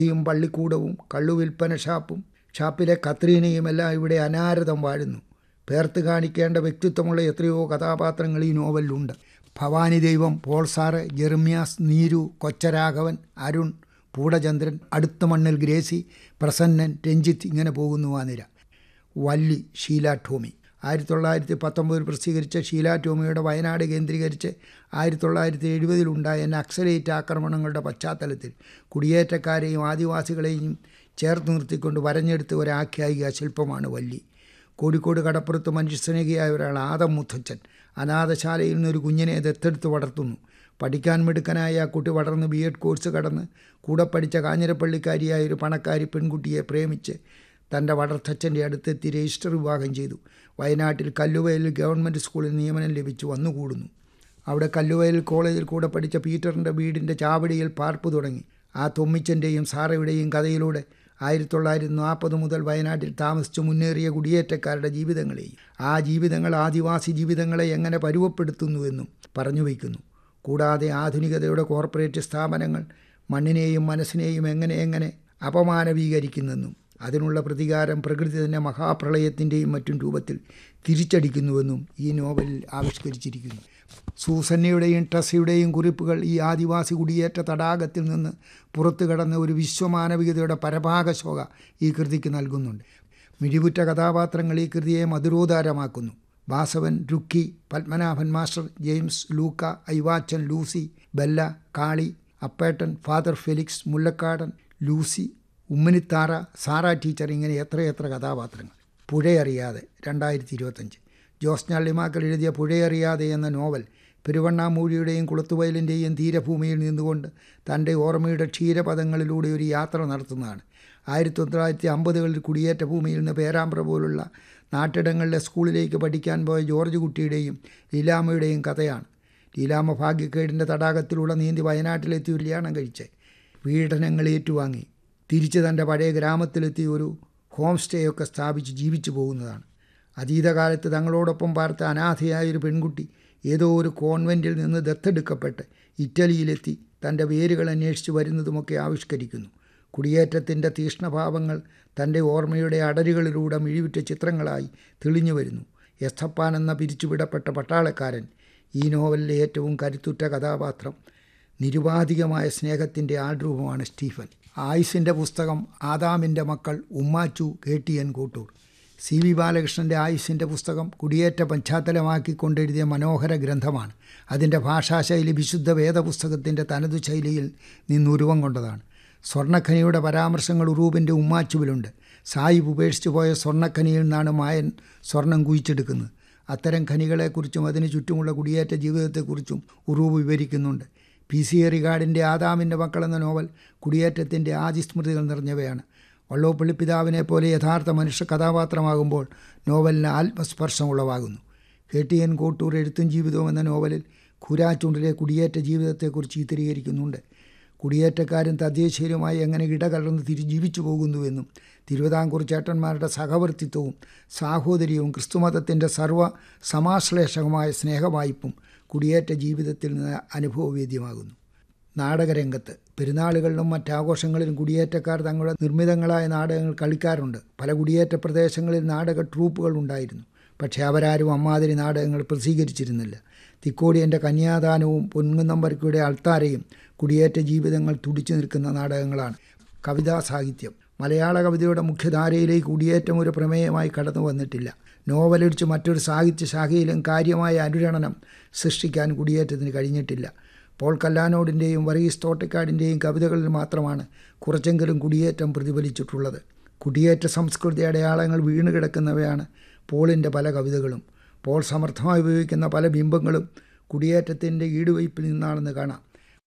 യും പള്ളിക്കൂടവും കള്ളുവിൽപ്പന ഷാപ്പും ഷാപ്പിലെ കത്രീനയും എല്ലാം ഇവിടെ അനാരതം വാഴുന്നു പേർത്ത് കാണിക്കേണ്ട വ്യക്തിത്വമുള്ള എത്രയോ കഥാപാത്രങ്ങൾ ഈ നോവലിലുണ്ട് ഭവാനി ദൈവം Paul sir Jeremias Neeru Kocharaghavan Arun Poodachandran അടുത്ത മണ്ണിൽ ഗ്രേസി പ്രസന്നൻ രഞ്ജിത്ത് ഇങ്ങനെ പോകുന്നു ആ നിര വല്ലി ഷീല ടോമി ആയിരത്തി തൊള്ളായിരത്തി പത്തൊമ്പതിൽ പ്രസിദ്ധീകരിച്ച ഷീല ടോമിയുടെ വയനാട് കേന്ദ്രീകരിച്ച് ആയിരത്തി തൊള്ളായിരത്തി എഴുപതിലുണ്ടായ നക്സലേറ്റ് ആക്രമണങ്ങളുടെ പശ്ചാത്തലത്തിൽ കുടിയേറ്റക്കാരെയും ആദിവാസികളെയും ചേർത്ത് നിർത്തിക്കൊണ്ട് വരഞ്ഞെടുത്ത ഒരാഖ്യായിക ശില്പമാണ് വല്ലി കോഴിക്കോട് കടപ്പുറത്ത് മനുഷ്യസ്നേഹിയായ ഒരാൾ ആദം മുത്തച്ഛൻ അനാഥശാലയിൽ നിന്നൊരു കുഞ്ഞിനെ ദത്തെടുത്ത് വളർത്തുന്നു പഠിക്കാൻ മിടുക്കനായ ആ കുട്ടി വളർന്ന് ബി എഡ് കോഴ്സ് കടന്ന് കൂടെ പഠിച്ച കാഞ്ഞിരപ്പള്ളിക്കാരിയായ ഒരു പണക്കാരി പെൺകുട്ടിയെ പ്രേമിച്ച് തൻ്റെ വളർത്തച്ഛൻ്റെ അടുത്തെത്തി രജിസ്റ്റർ വിവാഹം ചെയ്തു വയനാട്ടിൽ കല്ലുവയലിൽ ഗവൺമെൻറ് സ്കൂളിൽ നിയമനം ലഭിച്ചു വന്നുകൂടുന്നു അവിടെ കല്ലുവയൽ കോളേജിൽ കൂടെ പഠിച്ച പീറ്ററിൻ്റെ വീടിൻ്റെ ചാവടിയിൽ പാർപ്പ് തുടങ്ങി ആ തൊമ്മിച്ചൻ്റെയും സാറയുടെയും കഥയിലൂടെ ആയിരത്തി തൊള്ളായിരത്തി നാൽപ്പത് മുതൽ വയനാട്ടിൽ താമസിച്ച് മുന്നേറിയ കുടിയേറ്റക്കാരുടെ ജീവിതങ്ങളെയും ആ ജീവിതങ്ങൾ ആദിവാസി ജീവിതങ്ങളെ എങ്ങനെ പരുവപ്പെടുത്തുന്നുവെന്നും പറഞ്ഞു വയ്ക്കുന്നു കൂടാതെ ആധുനികതയുടെ കോർപ്പറേറ്റ് സ്ഥാപനങ്ങൾ മണ്ണിനെയും മനസ്സിനെയും എങ്ങനെ എങ്ങനെ അപമാനവീകരിക്കുന്നെന്നും അതിനുള്ള പ്രതികാരം പ്രകൃതി തന്നെ മഹാപ്രളയത്തിൻ്റെയും മറ്റും രൂപത്തിൽ തിരിച്ചടിക്കുന്നുവെന്നും ഈ നോവലിൽ ആവിഷ്കരിച്ചിരിക്കുന്നു സൂസന്നയുടെയും ടസയുടെയും കുറിപ്പുകൾ ഈ ആദിവാസി കുടിയേറ്റ തടാകത്തിൽ നിന്ന് പുറത്തു കടന്ന ഒരു വിശ്വമാനവികതയുടെ പരഭാഗശോക ഈ കൃതിക്ക് നൽകുന്നുണ്ട് മിഴിവുറ്റ കഥാപാത്രങ്ങൾ ഈ കൃതിയെ മധുരോധാരമാക്കുന്നു Vasavan Rukki Padmanabhan master James Luka Aivachan Lucy Bella Kali Appettan father Felix Mullakkadan Lucy Ummanithara Sara teacher ഇങ്ങനെ എത്രയെത്ര കഥാപാത്രങ്ങൾ പുഴയറിയാതെ രണ്ടായിരത്തി ഇരുപത്തഞ്ച് ജോസ്ന ലിമാക്കൽ എഴുതിയ പുഴയറിയാതെ എന്ന നോവൽ പെരുവണ്ണാമൂഴിയുടെയും കുളത്തുവയലിൻ്റെയും തീരഭൂമിയിൽ നിന്നുകൊണ്ട് തൻ്റെ ഓർമ്മയുടെ ക്ഷീരപഥങ്ങളിലൂടെ ഒരു യാത്ര നടത്തുന്നതാണ് ആയിരത്തി തൊള്ളായിരത്തി അമ്പതുകളിൽ കുടിയേറ്റ ഭൂമിയിൽ നിന്ന് പേരാമ്പ്ര പോലുള്ള നാട്ടിടങ്ങളിലെ സ്കൂളിലേക്ക് പഠിക്കാൻ പോയ ജോർജ് കുട്ടിയുടെയും ലീലാമ്മയുടെയും കഥയാണ് ലീലാമ്മ ഭാഗ്യക്കേടിൻ്റെ തടാകത്തിലൂടെ നീന്തി വയനാട്ടിലെത്തി കല്യാണം കഴിച്ച് പീഡനങ്ങൾ ഏറ്റുവാങ്ങി തിരിച്ച് തൻ്റെ പഴയ ഗ്രാമത്തിലെത്തി ഒരു ഹോം സ്റ്റേ ഒക്കെ സ്ഥാപിച്ച് ജീവിച്ചു പോകുന്നതാണ് അതീതകാലത്ത് തങ്ങളോടൊപ്പം പാർത്ത അനാഥയായ ഒരു പെൺകുട്ടി ഏതോ ഒരു കോൺവെൻറ്റിൽ നിന്ന് ദത്തെടുക്കപ്പെട്ട് ഇറ്റലിയിലെത്തി തൻ്റെ വേരുകൾ അന്വേഷിച്ച് വരുന്നതുമൊക്കെ ആവിഷ്കരിക്കുന്നു കുടിയേറ്റത്തിൻ്റെ തീഷ്ണഭാവങ്ങൾ തൻ്റെ ഓർമ്മയുടെ അടരുകളിലൂടെ മിഴിവിറ്റ ചിത്രങ്ങളായി തെളിഞ്ഞു വരുന്നു എസ്തപ്പാൻ എന്ന പിരിച്ചുവിടപ്പെട്ട പട്ടാളക്കാരൻ ഈ നോവലിലെ ഏറ്റവും കരുത്തുറ്റ കഥാപാത്രം നിരുപാധികമായ സ്നേഹത്തിൻ്റെ ആൾരൂപമാണ് സ്റ്റീഫൻ ആയുസിൻ്റെ പുസ്തകം ആദാമിൻ്റെ മക്കൾ Ummachu K T N Kottoor C V ബാലകൃഷ്ണൻ്റെ ആയുസിൻ്റെ പുസ്തകം കുടിയേറ്റ പശ്ചാത്തലമാക്കിക്കൊണ്ടെഴുതിയ മനോഹര ഗ്രന്ഥമാണ് അതിൻ്റെ ഭാഷാശൈലി വിശുദ്ധ വേദപുസ്തകത്തിൻ്റെ തനതു ശൈലിയിൽ നിന്നുരുവം കൊണ്ടതാണ് സ്വർണ്ണഖനിയുടെ പരാമർശങ്ങൾ ഉറൂബിൻ്റെ ഉമ്മാച്ചുവിലുണ്ട് സായിബ് ഉപേക്ഷിച്ചു പോയ സ്വർണ്ണഖനിയിൽ നിന്നാണ് മായൻ സ്വർണം കുഴിച്ചെടുക്കുന്നത് അത്തരം ഖനികളെക്കുറിച്ചും അതിനു ചുറ്റുമുള്ള കുടിയേറ്റ ജീവിതത്തെക്കുറിച്ചും ഉറൂബ് വിവരിക്കുന്നുണ്ട് പി സി എ റിഗാർഡിൻ്റെ ആദാമിൻ്റെ മക്കൾ എന്ന നോവൽ കുടിയേറ്റത്തിൻ്റെ ആദിസ്മൃതികൾ നിറഞ്ഞവയാണ് വള്ളോപ്പള്ളി പിതാവിനെ പോലെ യഥാർത്ഥ മനുഷ്യ കഥാപാത്രമാകുമ്പോൾ നോവലിന് ആത്മസ്പർശം ഉളവാകുന്നു കെ ടി എൻ കോട്ടൂർ എഴുത്തും ജീവിതവും എന്ന നോവലിൽ ഖുരാച്ചുണ്ടിലെ കുടിയേറ്റ ജീവിതത്തെക്കുറിച്ച് ചിത്രീകരിക്കുന്നുണ്ട് കുടിയേറ്റക്കാരും തദ്ദേശീയരുമായി എങ്ങനെ ഇടകലർന്ന് തിരി ജീവിച്ചു പോകുന്നുവെന്നും തിരുവിതാംകൂർ ചേട്ടന്മാരുടെ സഹവർത്തിത്വവും സാഹോദര്യവും ക്രിസ്തുമതത്തിൻ്റെ സർവ്വ സമാശ്ലേഷകമായ സ്നേഹവായ്പും കുടിയേറ്റ ജീവിതത്തിൽ നിന്ന് അനുഭവവേദ്യമാകുന്നു നാടകരംഗത്ത് പെരുന്നാളുകളിലും മറ്റാഘോഷങ്ങളിലും കുടിയേറ്റക്കാർ തങ്ങളുടെ നിർമ്മിതങ്ങളായ നാടകങ്ങൾ കളിക്കാറുണ്ട് പല കുടിയേറ്റ പ്രദേശങ്ങളിൽ നാടക ട്രൂപ്പുകൾ ഉണ്ടായിരുന്നു പക്ഷേ അവരാരും അമ്മാതിരി നാടകങ്ങൾ പ്രസിദ്ധീകരിച്ചിരുന്നില്ല തിക്കോടിയൻ്റെ കന്യാദാനവും പൊൻകുന്നമ്പരക്കയുടെ അൾത്താരയും കുടിയേറ്റ ജീവിതങ്ങൾ തുടിച്ചു നിൽക്കുന്ന നാടകങ്ങളാണ് കവിതാ സാഹിത്യം മലയാള കവിതയുടെ മുഖ്യധാരയിലേക്ക് കുടിയേറ്റം ഒരു പ്രമേയമായി കടന്നു വന്നിട്ടില്ല നോവലടിച്ച് മറ്റൊരു സാഹിത്യ ശാഖയിലും കാര്യമായ അനുരണനം സൃഷ്ടിക്കാൻ കുടിയേറ്റത്തിന് കഴിഞ്ഞിട്ടില്ല പോൾ കല്ലാനോടിൻ്റെയും വർഗീസ് തോട്ടക്കാടിൻ്റെയും കവിതകളിൽ മാത്രമാണ് കുറച്ചെങ്കിലും കുടിയേറ്റം പ്രതിഫലിച്ചിട്ടുള്ളത് കുടിയേറ്റ സംസ്കൃതി അടയാളങ്ങൾ വീണ് കിടക്കുന്നവയാണ് പോളിൻ്റെ പല കവിതകളും പോൾ സമർത്ഥമായി ഉപയോഗിക്കുന്ന പല ബിംബങ്ങളും കുടിയേറ്റത്തിൻ്റെ ഈടുവയ്പിൽ നിന്നാണെന്ന് കാണാം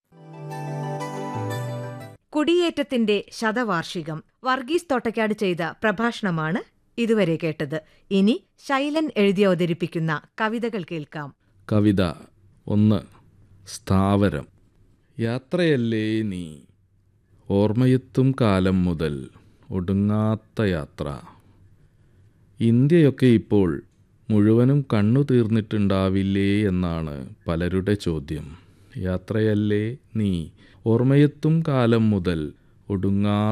കുടിയേറ്റത്തിന്റെ ശതവാർഷികം വർഗീസ് തോട്ടക്കാട് ചെയ്ത പ്രഭാഷണമാണ് ഇതുവരെ കേട്ടത് ഇനി ശൈലൻ എഴുതി അവതരിപ്പിക്കുന്ന കവിതകൾ കേൾക്കാം കവിത ഒന്ന് സ്ഥാവരം യാത്രയല്ലേ നീ ഓർമ്മയെത്തും കാലം മുതൽ ഒടുങ്ങാത്ത യാത്ര ഇന്ത്യയൊക്കെ ഇപ്പോൾ മുഴുവനും കണ്ണു തീർന്നിട്ടുണ്ടാവില്ലേ എന്നാണ് പലരുടെ ചോദ്യം യാത്രയല്ലേ നീ ഓർമ്മയെത്തും കാലം മുതൽ ഒടുങ്ങാ